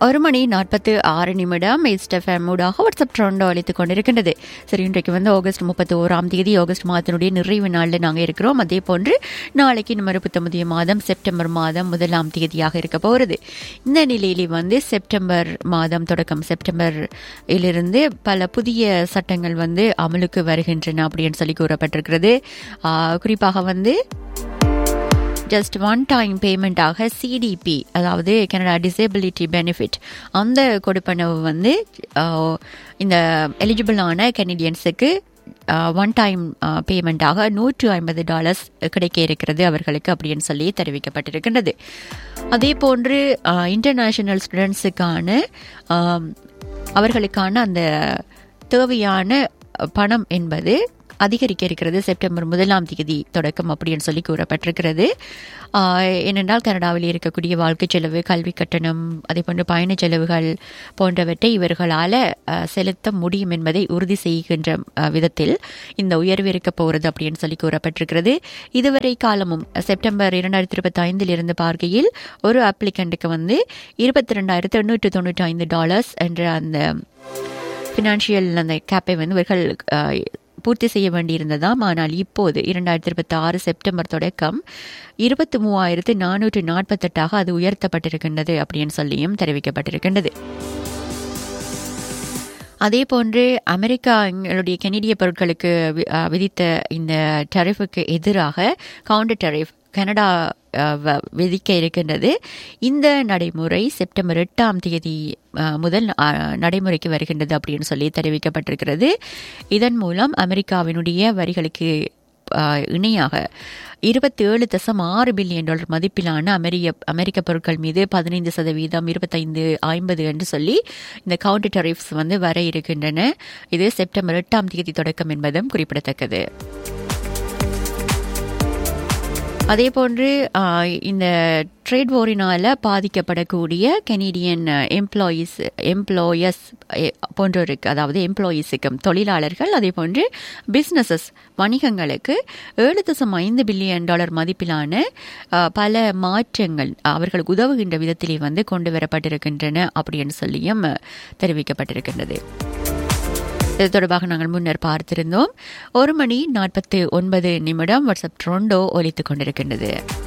ஒரு மணி நாற்பத்து ஆறு நிமிடம் எஸ்டெஃப்எம் ஊடாக வாட்ஸ்அப் ட்ரெண்டோ அளித்துக் கொண்டிருக்கின்றது சரி இன்றைக்கு வந்து ஆகஸ்ட் முப்பத்தி ஓராம் தேதி ஆகஸ்ட் மாதத்தினுடைய நிறைவு நாளில் நாங்கள் இருக்கிறோம் அதே போன்று நாளைக்கு நம்ம புத்தமுதிய மாதம் செப்டம்பர் மாதம் முதலாம் தேதியாக இருக்க போகிறது இந்த நிலையிலே வந்து செப்டம்பர் மாதம் தொடக்கம் செப்டம்பர் இலிருந்து பல புதிய சட்டங்கள் வந்து அமலுக்கு வருகின்றன அப்படின்னு சொல்லி கூறப்பட்டிருக்கிறது ஆஹ், குறிப்பாக வந்து ஜஸ்ட் ஒன் டைம் பேமெண்ட்டாக சிடிபி அதாவது கனடா டிசேபிலிட்டி பெனிஃபிட் அந்த கொடுப்பனவு வந்து அஹ், இந்த எலிஜிபிளான கெனடியன்ஸுக்கு ஒன் டைம் பேமெண்ட்டாக நூற்று ஐம்பது டாலர்ஸ் கிடைக்க இருக்கிறது அவர்களுக்கு அப்படின்னு சொல்லி தெரிவிக்கப்பட்டிருக்கின்றது அதே போன்று இன்டர்நேஷனல் ஸ்டூடெண்ட்ஸுக்கான அவர்களுக்கான அந்த தேவையான பணம் என்பது அதிகரிக்க இருக்கிறது செப்டம்பர் முதலாம் தேதி தொடக்கம் அப்படின்னு சொல்லி கூறப்பட்டிருக்கிறது ஆஹ் ஏனென்றால் கனடாவில் இருக்கக்கூடிய வாழ்க்கை செலவு கல்வி கட்டணம் அதே போன்று பயண செலவுகள் போன்றவற்றை இவர்களால் ஆஹ், செலுத்த முடியும் என்பதை உறுதி செய்கின்ற ஆஹ், விதத்தில் இந்த உயர்வு இருக்க போகிறது அப்படின்னு சொல்லி கூறப்பட்டிருக்கிறது இதுவரை காலமும் செப்டம்பர் இரண்டாயிரத்தி இருபத்தி ஐந்தில் இருந்து பார்க்கையில் ஒரு அப்ளிகண்ட்டுக்கு வந்து இருபத்தி ரெண்டாயிரத்து எண்ணூற்று தொண்ணூற்றி ஐந்து டாலர்ஸ் என்ற அந்த ஃபினான்ஷியல் அந்த கேப்பை வந்து இவர்கள் அஹ், பூர்த்தி செய்ய வேண்டியிருந்ததாம் ஆனால் இப்போது இரண்டாயிரத்தி இருபத்தி ஆறு செப்டம்பர் தொடக்கம் இருபத்தி மூவாயிரத்து நானூற்று நாற்பத்தெட்டாக அது உயர்த்தப்பட்டிருக்கின்றது அப்படின்னு சொல்லியும் தெரிவிக்கப்பட்டிருக்கின்றது அதே போன்று அமெரிக்கா எங்களுடைய கெனடிய பொருட்களுக்கு வி- அஹ், விதித்த இந்த டெரிஃபுக்கு எதிராக கவுண்டர் டெரிஃப் கனடா அஹ், வ- விதிக்க இருக்கின்றது இந்த நடைமுறை செப்டம்பர் எட்டாம் தேதி அஹ், முதல் அஹ், நடைமுறைக்கு வருகின்றது அப்படின்னு சொல்லி தெரிவிக்கப்பட்டிருக்கிறது இதன் மூலம் அமெரிக்காவினுடைய வரிகளுக்கு அஹ், இணையாக இருபத்தி ஏழு தசம் ஆறு பில்லியன் டாலர் மதிப்பிலான அமெரிய அமெரிக்க பொருட்கள் மீது பதினைந்து சதவீதம் இருபத்தைந்து ஐம்பது என்று சொல்லி இந்த கவுண்டர் டெரிஃப்ஸ் வந்து வர இருக்கின்றன இது செப்டம்பர் எட்டாம் தேதி தொடக்கம் என்பதும் குறிப்பிடத்தக்கது அதே போன்று ஆஹ், இந்த ட்ரேட் வாரினால பாதிக்கப்படக்கூடிய கெனடியன் எம்ப்ளாயீஸ் எம்ப்ளாயர்ஸ் போன்றோருக்கு அதாவது எம்ப்ளாயீஸுக்கும் தொழிலாளர்கள் அதே போன்று பிஸ்னஸஸ் வணிகங்களுக்கு ஏழு தசம் ஐந்து பில்லியன் டாலர் மதிப்பிலான ஆஹ், பல மாற்றங்கள் அவர்களுக்கு உதவுகின்ற விதத்திலே வந்து கொண்டு வரப்பட்டிருக்கின்றன அப்படின்னு சொல்லியும் தெரிவிக்கப்பட்டிருக்கின்றது இது தொடர்பாக நாங்கள் முன்னர் பார்த்திருந்தோம் ஒரு மணி நாற்பத்தி ஒன்பது நிமிடம் வாட்ஸ்அப் ட்ரோண்டோ ஒலித்துக் கொண்டிருக்கின்றது